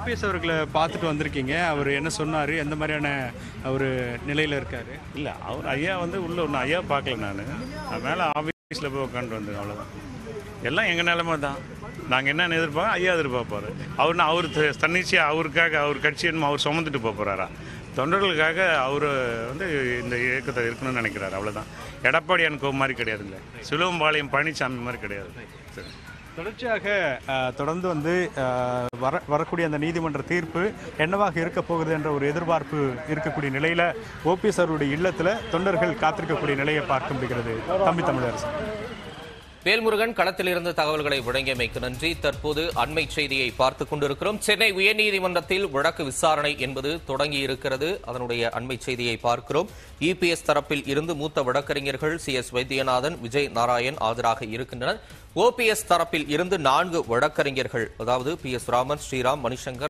OPS அவர்களை பார்த்துட்டு வந்திருக்கீங்க அவர் என்ன சொன்னார் எந்த மாதிரியான ஒரு நிலையில் இருக்காரு இல்லை அவர் ஐயா வந்து உள்ள ஒன்று ஐயா பார்க்கல நான் நான் மேலே ஆஃபீஸில் போய் உட்காந்து வந்தேன் அவ்வளோதான் எல்லாம் எங்கள் நிலமை தான் நாங்கள் என்னென்ன எதிர்பார்க்கோம் ஐயா எதிர்பார்ப்பாரு அவர் அவர் த- தன்னிச்சையாக அவருக்காக அவர் கட்சி என்னமோ அவர் சுமந்துட்டு போக போகிறாரா தொண்டர்களுக்காக அவர் வந்து இந்த இயக்கத்தை இருக்கணும்னு நினைக்கிறாரு அவ்வளோதான் எடப்பாடியான் கோ மாதிரி கிடையாதுல்ல சிலுவம்பாளையம் பழனிசாமி மாதிரி கிடையாது சரி தொடர்ச்சியாக அஹ், தொடர்ந்து வந்து அஹ், வர வரக்கூடிய அந்த நீதிமன்ற தீர்ப்பு என்னவாக இருக்க போகுது என்ற ஒரு எதிர்பார்ப்பு இருக்கக்கூடிய நிலையில் ஓபிஎஸ் அவருடைய இல்லத்தில் தொண்டர்கள் காத்திருக்கக்கூடிய நிலையை பார்க்க முடிகிறது தம்பி தமிழரசு வேல்முருகன் களத்திலிருந்து தகவல்களை வழங்கியமைக்கு நன்றி தற்போது அண்மை செய்தியை பார்த்துக் கொண்டிருக்கிறோம் சென்னை உயர்நீதிமன்றத்தில் வழக்கு விசாரணை என்பது தொடங்கி இருக்கிறது அதனுடைய அண்மை செய்தியை பார்க்கிறோம் இபிஎஸ் தரப்பில் இருந்து மூத்த வழக்கறிஞர்கள் சி எஸ் வைத்தியநாதன் விஜய் நாராயண் ஆஜராக இருக்கின்றனர் ஓபிஎஸ் தரப்பில் இருந்து நான்கு வழக்கறிஞர்கள் அதாவது பி எஸ் ராமன் ஸ்ரீராம் மணிசங்கர்